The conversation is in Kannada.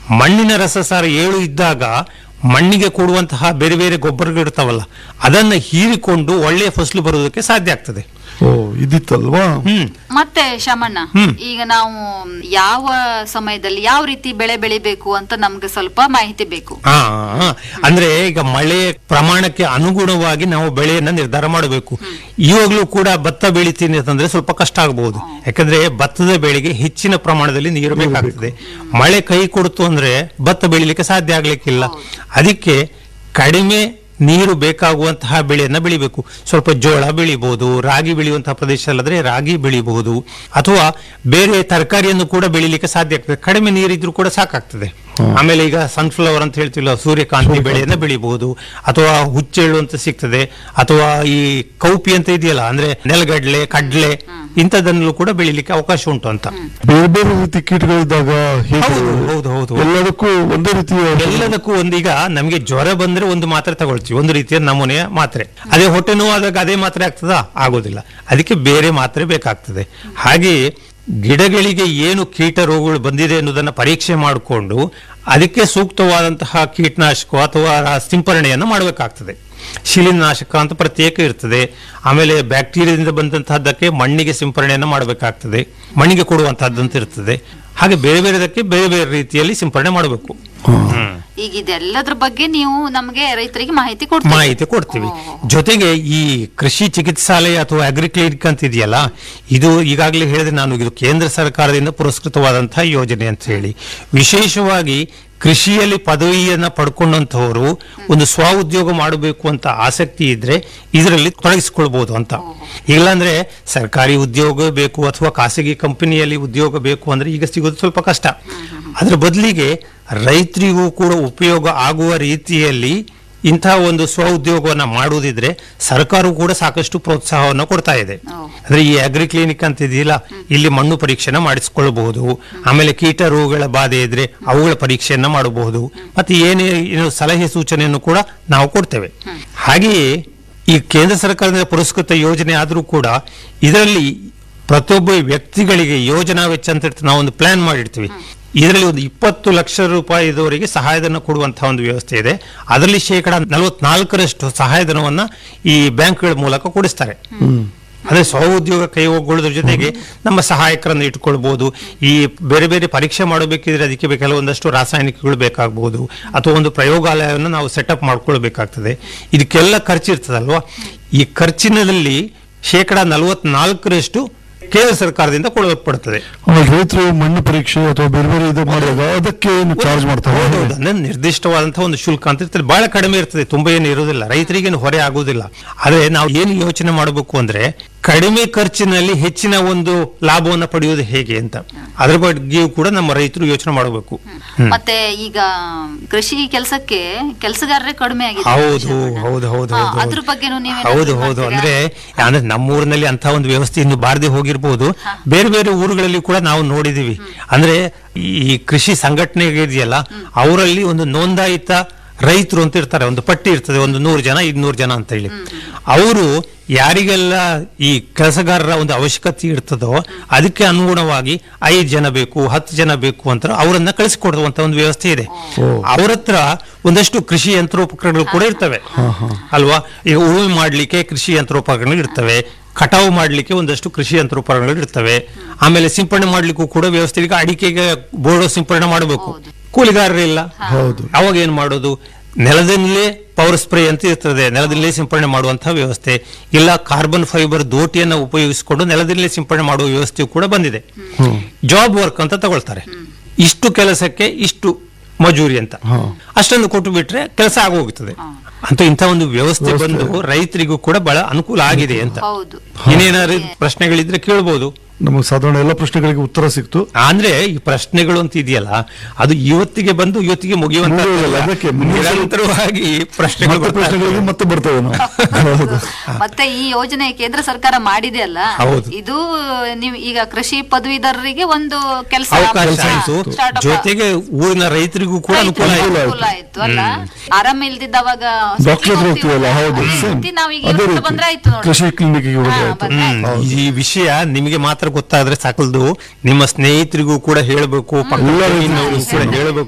ಮಣ್ಣಿನ ರಸಸಾರ ಏಳು ಇದ್ದಾಗ ಮಣ್ಣಿಗೆ ಕೊಡುವಂತಹ ಬೇರೆ ಬೇರೆ ಗೊಬ್ಬರಗಳು ಇರ್ತಾವಲ್ಲ ಅದನ್ನ ಹೀರಿಕೊಂಡು ಒಳ್ಳೆಯ ಫಸಲು ಬರುವುದಕ್ಕೆ ಸಾಧ್ಯ ಆಗ್ತದೆ ಓ ಇದಿತ್ತಲ್ವಾ ಹ್ಮ್ ಮತ್ತೆ ಶಮಣ್ಣ ಹ್ಮ್. ಈಗ ನಾವು ಯಾವ ಸಮಯದಲ್ಲಿ ಯಾವ ರೀತಿ ಬೆಳೆ ಬೆಳಿಬೇಕು ಅಂತ ನಮ್ಗೆ ಸ್ವಲ್ಪ ಮಾಹಿತಿ ಬೇಕು ಹಾ ಹಾ. ಅಂದ್ರೆ ಈಗ ಮಳೆ ಪ್ರಮಾಣಕ್ಕೆ ಅನುಗುಣವಾಗಿ ನಾವು ಬೆಳೆಯನ್ನ ನಿರ್ಧಾರ ಮಾಡಬೇಕು ಇವಾಗ್ಲೂ ಕೂಡ ಭತ್ತ ಬೆಳಿತೀನಿ ಅಂತಂದ್ರೆ ಸ್ವಲ್ಪ ಕಷ್ಟ ಆಗಬಹುದು ಯಾಕಂದ್ರೆ ಭತ್ತದ ಬೆಳೆಗೆ ಹೆಚ್ಚಿನ ಪ್ರಮಾಣದಲ್ಲಿ ನೀರು ಬೇಕಾಗ್ತದೆ ಮಳೆ ಕೈ ಕೊಡ್ತು ಅಂದ್ರೆ ಭತ್ತ ಬೆಳಿಲಿಕ್ಕೆ ಸಾಧ್ಯ ಆಗ್ಲಿಕ್ಕಿಲ್ಲ ಅದಕ್ಕೆ ಕಡಿಮೆ ನೀರು ಬೇಕಾಗುವಂತಹ ಬೆಳೆಯನ್ನ ಬೆಳಿಬೇಕು ಸ್ವಲ್ಪ ಜೋಳ ಬೆಳಿಬಹುದು ರಾಗಿ ಬೆಳೆಯುವಂತಹ ಪ್ರದೇಶದಲ್ಲಾದ್ರೆ ರಾಗಿ ಬೆಳಿಬಹುದು ಅಥವಾ ಬೇರೆ ತರಕಾರಿಯನ್ನು ಕೂಡ ಬೆಳಿಲಿಕ್ಕೆ ಸಾಧ್ಯ ಆಗ್ತದೆ ಕಡಿಮೆ ನೀರಿದ್ರೂ ಕೂಡ ಸಾಕಾಗ್ತದೆ ಆಮೇಲೆ ಈಗ ಸನ್ಫ್ಲವರ್ ಅಂತ ಹೇಳ್ತಿಲ್ಲ ಸೂರ್ಯಕಾಂತಿ ಬೆಳೆಯನ್ನ ಬೆಳಿಬಹುದು ಅಥವಾ ಹುಚ್ಚೆಳ್ಳು ಅಂತ ಸಿಗ್ತದೆ ಅಥವಾ ಈ ಕೌಪಿ ಅಂತ ಇದೆಯಲ್ಲ ಅಂದ್ರೆ ನೆಲಗಡ್ಲೆ ಕಡ್ಲೆ ಇಂಥದನ್ನು ಕೂಡ ಬೆಳಿಲಿಕ್ಕೆ ಅವಕಾಶ ಉಂಟು ಅಂತ ಬೇರೆ ಬೇರೆ ರೀತಿ ಕೀಟಗಳಿದ್ದಾಗ ಹೇಗೆ ಹೌದು, ಹೌದು, ಹೌದು. ಎಲ್ಲದಕ್ಕೂ ಒಂದೇ ರೀತಿಯ ಎಲ್ಲದಕ್ಕೂ ಒಂದೀಗ ನಮಗೆ ಜ್ವರ ಬಂದ್ರೆ ಒಂದು ಮಾತ್ರೆ ತಗೊಳ್ತೀವಿ ಒಂದು ರೀತಿಯ ನಮೂನೆಯ ಮಾತ್ರೆ ಅದೇ ಹೊಟ್ಟೆ ನೋವಾದಾಗ ಅದೇ ಮಾತ್ರೆ ಆಗ್ತದಾ ಆಗೋದಿಲ್ಲ ಅದಕ್ಕೆ ಬೇರೆ ಮಾತ್ರೆ ಬೇಕಾಗ್ತದೆ ಹಾಗೆಯೇ ಗಿಡಗಳಿಗೆ ಏನು ಕೀಟ ರೋಗಗಳು ಬಂದಿದೆ ಅನ್ನೋದನ್ನ ಪರೀಕ್ಷೆ ಮಾಡಿಕೊಂಡು ಅದಕ್ಕೆ ಸೂಕ್ತವಾದಂತಹ ಕೀಟನಾಶಕ ಅಥವಾ ರಾ- ಸಿಂಪರಣೆಯನ್ನು ಮಾಡಬೇಕಾಗ್ತದೆ ಶಿಲೀನಾಶಕ ಅಂತ ಪ್ರತ್ಯೇಕ ಇರ್ತದೆ ಆಮೇಲೆ ಬ್ಯಾಕ್ಟೀರಿಯಾದಿಂದ ಬಂದಂತಹದ್ದಕ್ಕೆ ಮಣ್ಣಿಗೆ ಸಿಂಪರಣೆಯನ್ನು ಮಾಡಬೇಕಾಗ್ತದೆ ಮಣ್ಣಿಗೆ ಕೊಡುವಂತಹದ್ದಂತ ಇರ್ತದೆ ಹಾಗೆ ಬೇರೆ ಬೇರೆದಕ್ಕೆ ಬೇರೆ ಬೇರೆ ರೀತಿಯಲ್ಲಿ ಸಿಂಪರಣೆ ಮಾಡಬೇಕು ಹ್ಮ್ ಈಗ ಇದೆಲ್ಲದ್ರ ಬಗ್ಗೆ ನೀವು ನಮ್ಗೆ ರೈತರಿಗೆ ಮಾಹಿತಿ ಕೊಡ್ತೀವಿ ಮಾಹಿತಿ ಕೊಡ್ತೀವಿ ಜೊತೆಗೆ ಈ ಕೃಷಿ ಚಿಕಿತ್ಸಾಲಯ ಅಥವಾ ಅಗ್ರಿಕ್ಲಿನಿಕ್ ಅಂತ ಇದೆಯಲ್ಲ ಇದು ಈಗಾಗಲೇ ಹೇಳಿದೆ ನಾನು ಇದು ಕೇಂದ್ರ ಸರ್ಕಾರದಿಂದ ಪುರಸ್ಕೃತವಾದಂತಹ ಯೋಜನೆ ಅಂತ ಹೇಳಿ ವಿಶೇಷವಾಗಿ ಕೃಷಿಯಲ್ಲಿ ಪದವಿಯನ್ನ ಪಡ್ಕೊಂಡಂತವರು ಒಂದು ಸ್ವ ಉದ್ಯೋಗ ಮಾಡಬೇಕು ಅಂತ ಆಸಕ್ತಿ ಇದ್ರೆ ಇದರಲ್ಲಿ ತೊಡಗಿಸಿಕೊಳ್ಬಹುದು ಅಂತ ಇಲ್ಲಾಂದ್ರೆ ಸರ್ಕಾರಿ ಉದ್ಯೋಗ ಬೇಕು ಅಥವಾ ಖಾಸಗಿ ಕಂಪನಿಯಲ್ಲಿ ಉದ್ಯೋಗ ಬೇಕು ಅಂದ್ರೆ ಈಗ ಸಿಗೋದು ಸ್ವಲ್ಪ ಕಷ್ಟ ಅದ್ರ ಬದಲಿಗೆ ರೈತರಿಗೂ ಕೂಡ ಉಪಯೋಗ ಆಗುವ ರೀತಿಯಲ್ಲಿ ಇಂತಹ ಒಂದು ಸ್ವ ಉದ್ಯೋಗವನ್ನ ಮಾಡುವುದಿದ್ರೆ ಸರ್ಕಾರವು ಕೂಡ ಸಾಕಷ್ಟು ಪ್ರೋತ್ಸಾಹವನ್ನು ಕೊಡ್ತಾ ಇದೆ ಓ. ಅಂದ್ರೆ ಈ ಅಗ್ರಿ ಕ್ಲಿನಿಕ್ ಅಂತ ಇದೆಯಲ್ಲ ಇಲ್ಲಿ ಮಣ್ಣು ಪರೀಕ್ಷೆನ ಮಾಡಿಸ್ಕೊಳ್ಬಹುದು ಆಮೇಲೆ ಕೀಟ ರೋಗಗಳ ಬಾಧೆ ಇದ್ರೆ ಅವುಗಳ ಪರೀಕ್ಷೆಯನ್ನ ಮಾಡಬಹುದು ಮತ್ತೆ ಏನೇ ಏನು ಸಲಹೆ ಸೂಚನೆಯನ್ನು ಕೂಡ ನಾವು ಕೊಡ್ತೇವೆ ಹಾಗೆಯೇ ಈ ಕೇಂದ್ರ ಸರ್ಕಾರದಿಂದ ಪುರಸ್ಕೃತ ಯೋಜನೆ ಆದರೂ ಕೂಡ ಇದರಲ್ಲಿ ಪ್ರತಿಯೊಬ್ಬ ವ್ಯಕ್ತಿಗಳಿಗೆ ಯೋಜನಾ ವೆಚ್ಚ ಅಂತ ಇರ್ತದೆ ನಾವು ಒಂದು ಪ್ಲಾನ್ ಮಾಡಿರ್ತೀವಿ ಇದರಲ್ಲಿ ಒಂದು ಇಪ್ಪತ್ತು ಲಕ್ಷ ರೂಪಾಯಿದವರೆಗೆ ಸಹಾಯಧನ ಕೊಡುವಂತಹ ಒಂದು ವ್ಯವಸ್ಥೆ ಇದೆ ಅದರಲ್ಲಿ ಶೇಕಡ ನಲವತ್ನಾಲ್ಕರಷ್ಟು ಸಹಾಯಧನವನ್ನ ಈ ಬ್ಯಾಂಕ್ಗಳ ಮೂಲಕ ಕೊಡಿಸ್ತಾರೆ ಅಂದ್ರೆ ಸ್ವ ಉದ್ಯೋಗ ಕೈ ಹೋಗೋದ್ರ ಜೊತೆಗೆ ನಮ್ಮ ಸಹಾಯಕರನ್ನು ಇಟ್ಕೊಳ್ಬಹುದು ಈ ಬೇರೆ ಬೇರೆ ಪರೀಕ್ಷೆ ಮಾಡಬೇಕಿದ್ರೆ ಅದಕ್ಕೆ ಬೇ- ಕೆಲವೊಂದಷ್ಟು ರಾಸಾಯನಿಕಗಳು ಬೇಕಾಗಬಹುದು ಅಥವಾ ಒಂದು ಪ್ರಯೋಗಾಲಯವನ್ನು ನಾವು ಸೆಟಪ್ ಮಾಡ್ಕೊಳ್ಬೇಕಾಗ್ತದೆ ಇದಕ್ಕೆಲ್ಲ ಖರ್ಚು ಇರ್ತದಲ್ವಾ ಈ ಖರ್ಚಿನಲ್ಲಿ ಶೇಕಡ ನಲವತ್ನಾಲ್ಕರಷ್ಟು ಕೇಂದ್ರ ಸರ್ಕಾರದಿಂದ ಕೊಡಲ್ಪಡುತ್ತದೆ ಆಮೇಲೆ ರೈತರು ಮಣ್ಣು ಪರೀಕ್ಷೆ ಅಥವಾ ಬೇರೆ ಬೇರೆ ಇದು ಮಾಡಿದಾಗ ಅದಕ್ಕೆ ಏನು ಚಾರ್ಜ್ ಮಾಡ್ತಾರೆ ಹೌದು, ಅಂದ್ರೆ ನಿರ್ದಿಷ್ಟವಾದಂತಹ ಒಂದು ಶುಲ್ಕ ಅಂತ ಇರ್ತದೆ ಬಹಳ ಕಡಿಮೆ ಇರ್ತದೆ ತುಂಬಾ ಏನು ಇರುವುದಿಲ್ಲ ರೈತರಿಗೇನು ಹೊರೆ ಆಗುವುದಿಲ್ಲ ಆದ್ರೆ ನಾವು ಏನು ಯೋಚನೆ ಮಾಡಬೇಕು ಅಂದ್ರೆ ಕಡಿಮೆ ಖರ್ಚಿನಲ್ಲಿ ಹೆಚ್ಚಿನ ಒಂದು ಲಾಭವನ್ನು ಪಡೆಯುವುದು ಹೇಗೆ ಅಂತ ಅದ್ರ ಬಗ್ಗೆಯೂ ಕೂಡ ನಮ್ಮ ರೈತರು ಯೋಚನೆ ಮಾಡಬೇಕು ಮತ್ತೆ ಈಗ ಕೃಷಿ ಕೆಲಸಕ್ಕೆ ಕೆಲಸಗಾರರೇ ಕಡಿಮೆ ಆಗಿದೆ ಹೌದು ಶರವಣ. ಹೌದು ಹೌದು ಹಾ, ಹೌದು ಅದ್ರ ಬಗ್ಗೆನೂ ನೀವೇನಾದ್ರೂ ಹೌದು ಹೌದು ಮಾಡ್ತೀರಾ? ಅಂದ್ರೆ ಅಂದ್ರೆ ನಮ್ಮೂರಿನಲ್ಲಿ ಅಂತ ಒಂದು ವ್ಯವಸ್ಥೆ ಇನ್ನು ಬಾರದೆ ಹೋಗಿರ್ಬೋದು ಬೇರೆ ಬೇರೆ ಊರುಗಳಲ್ಲಿ ಕೂಡ ನಾವು ನೋಡಿದೀವಿ ಅಂದ್ರೆ ಈ ಕೃಷಿ ಸಂಘಟನೆ ಇದೆಯಲ್ಲ ಅವರಲ್ಲಿ ಒಂದು ನೋಂದಾಯಿತ ರೈತರು ಅಂತ ಇರ್ತಾರೆ ಒಂದು ಪಟ್ಟಿ ಇರ್ತದೆ ಒಂದು ನೂರು ಜನ ಇನ್ನೂರು ಜನ ಅಂತ ಹೇಳಿ ಅವರು ಯಾರಿಗೆಲ್ಲ ಈ ಕೆಲಸಗಾರರ ಒಂದು ಅವಶ್ಯಕತೆ ಇರ್ತದೋ ಅದಕ್ಕೆ ಅನುಗುಣವಾಗಿ ಐದು ಜನ ಬೇಕು ಹತ್ತು ಜನ ಬೇಕು ಅಂತ ಅವರನ್ನ ಕಳಿಸಿಕೊಡುವಂತ ಒಂದು ವ್ಯವಸ್ಥೆ ಇದೆ ಅವ್ರ ಹತ್ರ ಒಂದಷ್ಟು ಕೃಷಿ ಯಂತ್ರೋಪಕರಣಗಳು ಕೂಡ ಇರ್ತವೆ ಅಲ್ವಾ ಈಗ ಉಳುಮೆ ಮಾಡ್ಲಿಕ್ಕೆ ಕೃಷಿ ಯಂತ್ರೋಪಕರಣಗಳು ಇರ್ತವೆ ಕಟಾವು ಮಾಡ್ಲಿಕ್ಕೆ ಒಂದಷ್ಟು ಕೃಷಿ ಯಂತ್ರೋಪಕರಣಗಳು ಇರ್ತವೆ ಆಮೇಲೆ ಸಿಂಪಡಣೆ ಮಾಡ್ಲಿಕ್ಕೂ ಕೂಡ ವ್ಯವಸ್ಥೆ ಈಗ ಅಡಿಕೆಗೆ ಬೋರ್ಡೋ ಸಿಂಪಡಣೆ ಮಾಡಬೇಕು ಕೂಲಿಗಾರರಿಲ್ಲ ಹೌದು ಅವಾಗ ಏನ್ ಮಾಡೋದು ನೆಲದಲ್ಲೇ ಪವರ್ ಸ್ಪ್ರೇ ಅಂತ ಇರ್ತದೆ ನೆಲದಲ್ಲೇ ಸಿಂಪಡಣೆ ಮಾಡುವಂತಹ ವ್ಯವಸ್ಥೆ ಇಲ್ಲ ಕಾರ್ಬನ್ ಫೈಬರ್ ದೋಟಿಯನ್ನು ಉಪಯೋಗಿಸಿಕೊಂಡು ನೆಲದಲ್ಲೇ ಸಿಂಪಡಣೆ ಮಾಡುವ ವ್ಯವಸ್ಥೆ ಕೂಡ ಬಂದಿದೆ ಜಾಬ್ ವರ್ಕ್ ಅಂತ ತಗೊಳ್ತಾರೆ ಇಷ್ಟು ಕೆಲಸಕ್ಕೆ ಇಷ್ಟು ಮಜೂರಿ ಅಂತ ಅಷ್ಟೊಂದು ಕೊಟ್ಟು ಬಿಟ್ರೆ ಕೆಲಸ ಆಗೋಗ್ತದೆ ಅಂತ ಇಂಥ ಒಂದು ವ್ಯವಸ್ಥೆ ಬಂದು ರೈತರಿಗೂ ಕೂಡ ಬಹಳ ಅನುಕೂಲ ಆಗಿದೆ ಅಂತ ಹೌದು ಇನ್ನೇನಾದ್ರು ಪ್ರಶ್ನೆಗಳಿದ್ರೆ ಕೇಳ್ಬೋದು ನಮಗೆ ಸಾಧಾರಣ ಎಲ್ಲ ಪ್ರಶ್ನೆಗಳಿಗೆ ಉತ್ತರ ಸಿಕ್ತು ಅಂದ್ರೆ ಈ ಪ್ರಶ್ನೆಗಳು ಅಂತ ಇದೆಯಲ್ಲ ಅದು ಇವತ್ತಿಗೆ ಬಂದು ಇವತ್ತಿಗೆ ಮುಗಿಯುವಂತ ಮುಗಿಯೋದಿಲ್ಲ, ಅದಕ್ಕೆ ಮುಂದೆ ನಿರಂತರವಾಗಿ ಪ್ರಶ್ನೆಗಳು ಮತ್ತೆ ಬರ್ತಾ ಪ್ರಶ್ನೆಗಳಿಗೆ ಇರ್ತವೆ. ಮತ್ತೆ ಬರ್ತೇವೆ ನಾವು ಹೌದು ಮತ್ತೆ ಈ ಯೋಜನೆ ಕೇಂದ್ರ ಸರ್ಕಾರ ಮಾಡಿದೆ ಅಲ್ಲ ಹೌದು. ಇದು ನೀವು ಈಗ ಕೃಷಿ ಪದವೀಧರರಿಗೆ ಒಂದು ಕೆಲಸ ಅವಕಾಶ ಆಯ್ತು ಜೊತೆಗೆ ಊರಿನ ರೈತರಿಗೂ ಕೂಡ ಅನುಕೂಲ ಆಯ್ತು ಅನುಕೂಲ ಆಯ್ತು ಅಲ್ಲ ಆರಾಮ ಇಲ್ದಿದ್ದವಾಗ ಡಾಕ್ಟರ್ ಹತ್ರ ಹೋಗ್ತೀವಲ್ಲ ಹೌದು ಸೇಮ್ ನಾವೀಗ ಅದೇ ಇವತ್ತು ರೀತಿ ಬಂದ್ರೆ ಆಯ್ತು ನೋಡಿ ಕೃಷಿ ಕ್ಲಿನಿಕ್ಗೆ ಹಾ, ಹೋದ್ರೆ ಆಯ್ತು ಬಂದ್ರೆ ಆಯ್ತು. ಹ್ಮ್. ಈ ವಿಷಯ ನಿಮಗೆ ಮಾತ್ರ ಗೊತ್ತಾದ್ರೆ ಸಾಕಲ್ದು ನಿಮ್ಮ ಸ್ನೇಹಿತರಿಗೂ ಕೂಡ ಹೇಳಬೇಕು ಎಲ್ಲರಿಗೂ ಕೂಡ ಹೇಳಬೇಕು